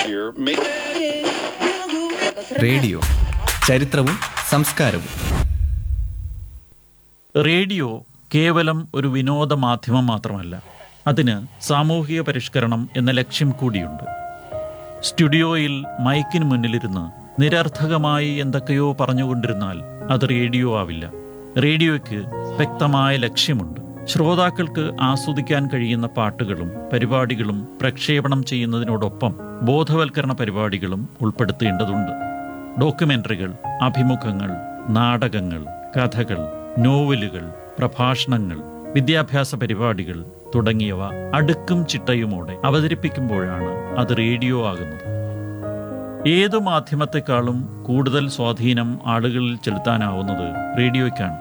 year may radio ചരിത്രവും സംസ്കാരവും radio കേവലം ഒരു വിനോദ മാധ്യമം മാത്രമല്ല അതിന് സാമൂഹിക പരിഷ്കരണം എന്ന ലക്ഷ്യം കൂടിയുണ്ട് സ്റ്റുഡിയോയിൽ മൈക്കിന് മുന്നിലിരുന്ന് നിരർത്ഥകമായി എന്തൊക്കെയോ പറഞ്ഞുകൊണ്ടിരുന്നാൽ അത് റേഡിയോ ആവില്ല റേഡിയോയ്ക്ക് വ്യക്തമായ ലക്ഷ്യമുണ്ട് ശ്രോതാക്കൾക്ക് ആസ്വദിക്കാൻ കഴിയുന്ന പാട്ടുകളും പരിപാടികളും പ്രക്ഷേപണം ചെയ്യുന്നതിനോടൊപ്പം ബോധവൽക്കരണ പരിപാടികളും ഉൾപ്പെടുത്തേണ്ടതുണ്ട് ഡോക്യുമെന്ററികൾ അഭിമുഖങ്ങൾ നാടകങ്ങൾ കഥകൾ നോവലുകൾ പ്രഭാഷണങ്ങൾ വിദ്യാഭ്യാസ പരിപാടികൾ തുടങ്ങിയവ അടുക്കും ചിട്ടയുമോടെ അവതരിപ്പിക്കുമ്പോഴാണ് അത് റേഡിയോ ആകുന്നത് ഏതു മാധ്യമത്തെക്കാളും കൂടുതൽ സ്വാധീനം ആളുകളിൽ ചെലുത്താനാവുന്നത് റേഡിയോയ്ക്കാണ്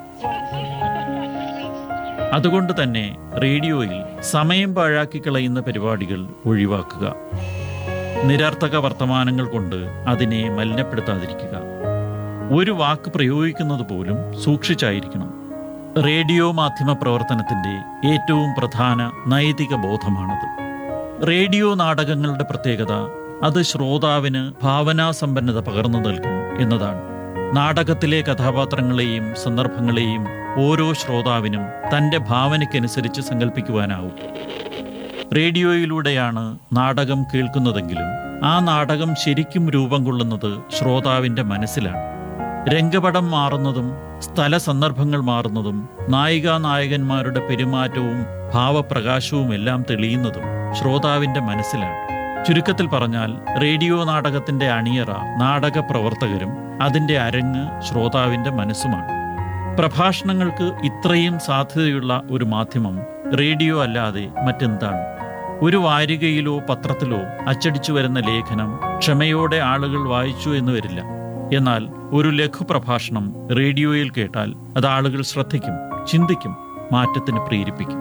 അതുകൊണ്ട് തന്നെ റേഡിയോയിൽ സമയം പാഴാക്കി കളയുന്ന പരിപാടികൾ ഒഴിവാക്കുക നിരർത്ഥക വർത്തമാനങ്ങൾ കൊണ്ട് അതിനെ മലിനപ്പെടുത്താതിരിക്കുക ഒരു വാക്ക് പ്രയോഗിക്കുന്നത് പോലും സൂക്ഷിച്ചായിരിക്കണം റേഡിയോ മാധ്യമ പ്രവർത്തനത്തിന്റെ ഏറ്റവും പ്രധാന നൈതിക ബോധമാണത് റേഡിയോ നാടകങ്ങളുടെ പ്രത്യേകത അത് ശ്രോതാവിന് ഭാവനാസമ്പന്നത പകർന്നു നൽകും എന്നതാണ് നാടകത്തിലെ കഥാപാത്രങ്ങളെയും സന്ദർഭങ്ങളെയും ഓരോ ശ്രോതാവിനും തൻ്റെ ഭാവനയ്ക്കനുസരിച്ച് സങ്കല്പിക്കുവാനാവും റേഡിയോയിലൂടെയാണ് നാടകം കേൾക്കുന്നതെങ്കിലും ആ നാടകം ശരിക്കും രൂപം കൊള്ളുന്നത് ശ്രോതാവിൻ്റെ മനസ്സിലാണ് രംഗപടം മാറുന്നതും സ്ഥല സന്ദർഭങ്ങൾ മാറുന്നതും നായികാ നായകന്മാരുടെ പെരുമാറ്റവും ഭാവപ്രകാശവും എല്ലാം തെളിയുന്നതും ശ്രോതാവിൻ്റെ മനസ്സിലാണ് ചുരുക്കത്തിൽ പറഞ്ഞാൽ റേഡിയോ നാടകത്തിന്റെ അണിയറ നാടക പ്രവർത്തകരും അതിന്റെ അരങ്ങ് ശ്രോതാവിന്റെ മനസ്സുമാണ് പ്രഭാഷണങ്ങൾക്ക് ഇത്രയും സാധ്യതയുള്ള ഒരു മാധ്യമം റേഡിയോ അല്ലാതെ മറ്റെന്താണ് ഒരു വാരികയിലോ പത്രത്തിലോ അച്ചടിച്ചു വരുന്ന ലേഖനം ക്ഷമയോടെ ആളുകൾ വായിച്ചു എന്ന് വരില്ല എന്നാൽ ഒരു ലഘു പ്രഭാഷണം റേഡിയോയിൽ കേട്ടാൽ അത് ആളുകൾ ശ്രദ്ധിക്കും ചിന്തിക്കും മാറ്റത്തിന് പ്രേരിപ്പിക്കും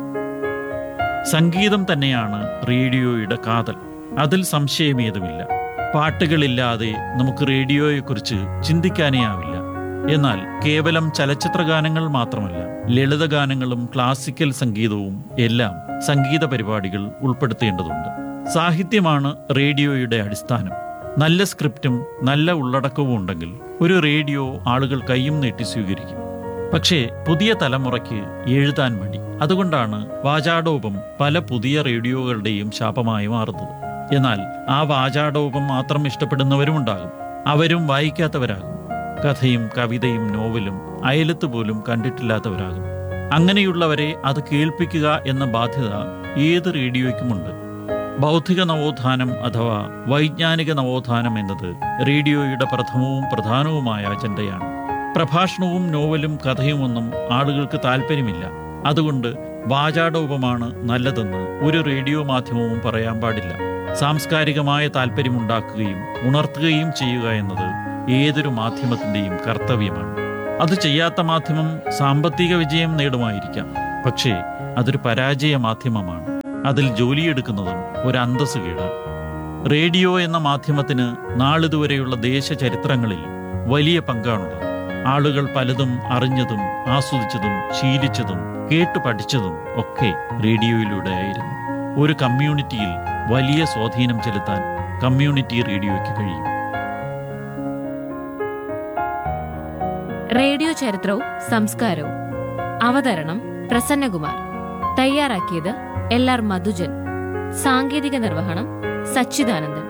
സംഗീതം തന്നെയാണ് റേഡിയോയുടെ കാതൽ അതിൽ സംശയമേതുമില്ല പാട്ടുകളില്ലാതെ നമുക്ക് റേഡിയോയെക്കുറിച്ച് ചിന്തിക്കാനേ ആവില്ല എന്നാൽ കേവലം ചലച്ചിത്ര ഗാനങ്ങൾ മാത്രമല്ല ലളിതഗാനങ്ങളും ക്ലാസിക്കൽ സംഗീതവും എല്ലാം സംഗീത പരിപാടികൾ ഉൾപ്പെടുത്തേണ്ടതുണ്ട് സാഹിത്യമാണ് റേഡിയോയുടെ അടിസ്ഥാനം നല്ല സ്ക്രിപ്റ്റും നല്ല ഉള്ളടക്കവും ഉണ്ടെങ്കിൽ ഒരു റേഡിയോ ആളുകൾ കൈയും നീട്ടി സ്വീകരിക്കും പക്ഷേ പുതിയ തലമുറയ്ക്ക് എഴുതാൻ മടി അതുകൊണ്ടാണ് വാചാടോപം പല പുതിയ റേഡിയോകളുടെയും ശാപമായി മാറുന്നത് എന്നാൽ ആ വാചാടോപം മാത്രം ഇഷ്ടപ്പെടുന്നവരുമുണ്ടാകും അവരും വായിക്കാത്തവരാകും കഥയും കവിതയും നോവലും അയലത്ത് പോലും കണ്ടിട്ടില്ലാത്തവരാകും അങ്ങനെയുള്ളവരെ അത് കേൾപ്പിക്കുക എന്ന ബാധ്യത ഏത് റേഡിയോയ്ക്കുമുണ്ട് ബൗദ്ധിക നവോത്ഥാനം അഥവാ വൈജ്ഞാനിക നവോത്ഥാനം എന്നത് റേഡിയോയുടെ പ്രഥമവും പ്രധാനവുമായ അജണ്ടയാണ് പ്രഭാഷണവും നോവലും കഥയുമൊന്നും ആളുകൾക്ക് താല്പര്യമില്ല അതുകൊണ്ട് വാചാടോപമാണ് നല്ലതെന്ന് ഒരു റേഡിയോ മാധ്യമവും പറയാൻ പാടില്ല സാംസ്കാരികമായ താല്പര്യമുണ്ടാക്കുകയും ഉണർത്തുകയും ചെയ്യുക എന്നത് ഏതൊരു മാധ്യമത്തിന്റെയും കർത്തവ്യമാണ് അത് ചെയ്യാത്ത മാധ്യമം സാമ്പത്തിക വിജയം നേടുമായിരിക്കാം പക്ഷേ അതൊരു പരാജയ മാധ്യമമാണ് അതിൽ ജോലിയെടുക്കുന്നതും ഒരു അന്തസ് കീഴാണ് റേഡിയോ എന്ന മാധ്യമത്തിന് നാളിതുവരെയുള്ള ദേശചരിത്രങ്ങളിൽ വലിയ പങ്കാണുള്ളത് ആളുകൾ പലതും അറിഞ്ഞതും ആസ്വദിച്ചതും ശീലിച്ചതും കേട്ടു പഠിച്ചതും ഒക്കെ റേഡിയോയിലൂടെ ആയിരുന്നു ഒരു കമ്മ്യൂണിറ്റിയിൽ വലിയ സ്വാധീനം ചെലുത്താൻ കമ്മ്യൂണിറ്റി റേഡിയോയ്ക്ക് കഴിയും റേഡിയോ ചരിത്രവും സംസ്കാരവും അവതരണം പ്രസന്നകുമാർ തയ്യാറാക്കിയത് എൽ ആർ മധുജൻ സാങ്കേതിക നിർവഹണം സച്ചിദാനന്ദൻ